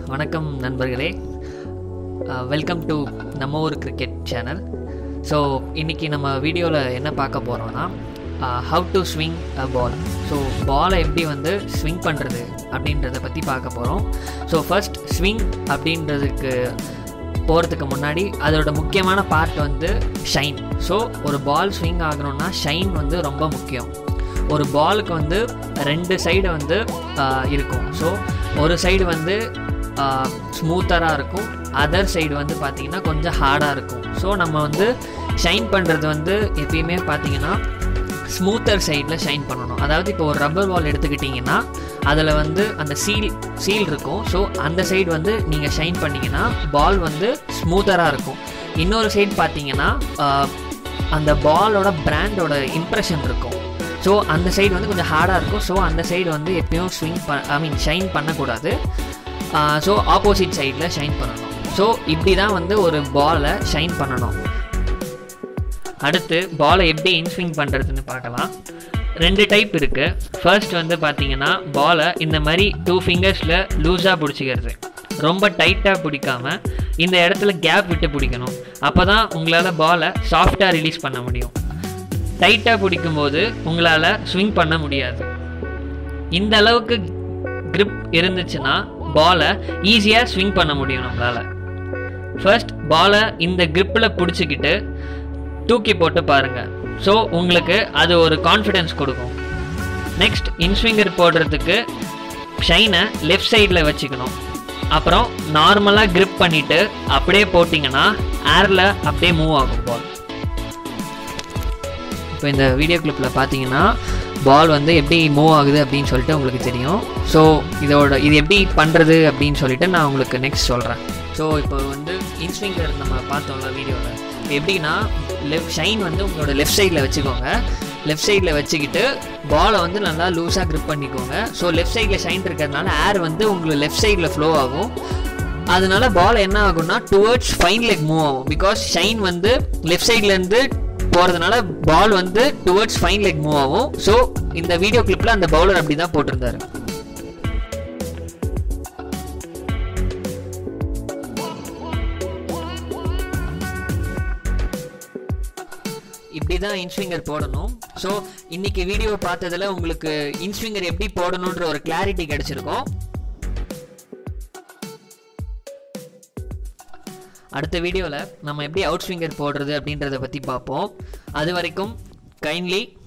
வணக்கம் நண்பர்களே welcome to நம்ம ஊர் கிரிக்கெட் சேனல் ஸோ இன்றைக்கி நம்ம வீடியோவில் என்ன பார்க்க போகிறோன்னா how to swing a ball so பாலை எப்படி வந்து ஸ்விங் பண்ணுறது அப்படின்றத பற்றி பார்க்க போகிறோம் ஸோ ஃபர்ஸ்ட் ஸ்விங் அப்படின்றதுக்கு போகிறதுக்கு முன்னாடி அதோட முக்கியமான பார்ட் வந்து ஷைன் ஸோ ஒரு பால் ஸ்விங் ஆகணும்னா ஷைன் வந்து ரொம்ப முக்கியம் ஒரு பாலுக்கு வந்து ரெண்டு சைடு வந்து ஆஹ், இருக்கும் ஸோ ஒரு சைடு வந்து ஸ்மூத்தராக இருக்கும் அதர் சைடு வந்து பார்த்திங்கன்னா கொஞ்சம் ஹார்டாக இருக்கும் ஸோ நம்ம வந்து ஷைன் பண்ணுறது வந்து எப்பயுமே பார்த்தீங்கன்னா ஸ்மூத்தர் சைடில் ஷைன் பண்ணணும் அதாவது இப்போ ஒரு ரப்பர் பால் எடுத்துக்கிட்டிங்கன்னா அதில் வந்து அந்த சீல் சீல் இருக்கும் ஸோ அந்த சைடு வந்து நீங்கள் ஷைன் பண்ணிங்கன்னா பால் வந்து ஸ்மூத்தராக இருக்கும் இன்னொரு சைடு பார்த்தீங்கன்னா ஆஹ், அந்த பாலோட பிராண்டோட இம்ப்ரெஷன் இருக்கும் ஸோ அந்த சைடு வந்து கொஞ்சம் ஹார்டாக இருக்கும் ஸோ அந்த சைடு வந்து எப்பயும் ஸ்விங் ப ஐ மீன் ஷைன் பண்ணக்கூடாது ஸோ ஆப்போசிட் சைடில் ஷைன் பண்ணணும் ஸோ இப்படி தான் வந்து ஒரு பாலை ஷைன் பண்ணணும் அடுத்து பாலை எப்படி இன்ஸ்விங் பண்ணுறதுன்னு பார்க்கலாம் ரெண்டு டைப் இருக்குது ஃபர்ஸ்ட் வந்து பார்த்தீங்கன்னா பாலை இந்த மாதிரி டூ ஃபிங்கர்ஸில் லூஸாக பிடிச்சிக்கிறது ரொம்ப டைட்டாக பிடிக்காம இந்த இடத்துல கேப் விட்டு பிடிக்கணும் அப்போ தான் உங்களால் பாலை சாஃப்டாக ரிலீஸ் பண்ண முடியும் டைட்டாக பிடிக்கும்போது உங்களால் ஸ்விங் பண்ண முடியாது இந்த அளவுக்கு grip இருந்துச்சுன்னா பாலை ஈஸியாக ஸ்விங் பண்ண முடியும் நம்மளால் ஃபர்ஸ்ட் பாலை இந்த gripல பிடிச்சிக்கிட்டு தூக்கி போட்டு பாருங்க ஸோ உங்களுக்கு அது ஒரு கான்ஃபிடென்ஸ் கொடுக்கும் நெக்ஸ்ட் இன்ஸ்விங்கர் போடுறதுக்கு ஷைனை லெஃப்ட் சைடில் வச்சுக்கணும் அப்புறம் நார்மலாக grip பண்ணிவிட்டு அப்படியே போட்டிங்கன்னா ஏரில் அப்படியே மூவ் ஆகும் பால் இப்போ இந்த வீடியோ கிளிப்பில் பார்த்தீங்கன்னா பால் வந்து எப்படி மூவ் ஆகுது அப்படின்னு சொல்லிட்டு உங்களுக்கு தெரியும் ஸோ இதோட இது எப்படி பண்ணுறது அப்படின்னு சொல்லிட்டு நான் உங்களுக்கு நெக்ஸ்ட் சொல்கிறேன் ஸோ இப்போ வந்து இன்ஸ்விங்கர் நம்ம பார்த்தோம்ல வீடியோவில் எப்படின்னா லெஃப்ட் ஷைன் வந்து உங்களோட லெஃப்ட் சைடில் வச்சுக்கோங்க லெஃப்ட் சைடில் வச்சுக்கிட்டு பாலை வந்து நல்லா லூஸாக grip பண்ணிக்கோங்க ஸோ லெஃப்ட் சைடில் ஷைன் இருக்கிறதுனால ஏர் வந்து உங்களுக்கு லெஃப்ட் சைடில் ஃப்ளோ ஆகும் அதனால பால் என்ன ஆகும்னா டுவர்ட்ஸ் ஃபைன் லெக் மூவ் ஆகும் பிகாஸ் ஷைன் வந்து லெஃப்ட் சைட்லேருந்து போகிறதுனால பால் வந்து டுவர்ட்ஸ் ஃபைன் லெக் மூவ் ஆகும் ஸோ இந்த வீடியோ கிளிப்பில் அந்த பவுலர் அப்படி தான் போட்டிருந்தாரு இப்படி தான் இன்ஸ்விங்கர் போடணும் ஸோ இன்னைக்கு வீடியோ பார்த்ததுல உங்களுக்கு இன்ஸ்விங்கர் எப்படி போடணுன்ற ஒரு கிளாரிட்டி கிடைச்சிருக்கும் அடுத்த வீடியோவில் நம்ம எப்படி அவுட் ஸ்விங்கர் போடுறது அப்படின்றத பற்றி பார்ப்போம் அது வரைக்கும் கைண்ட்லி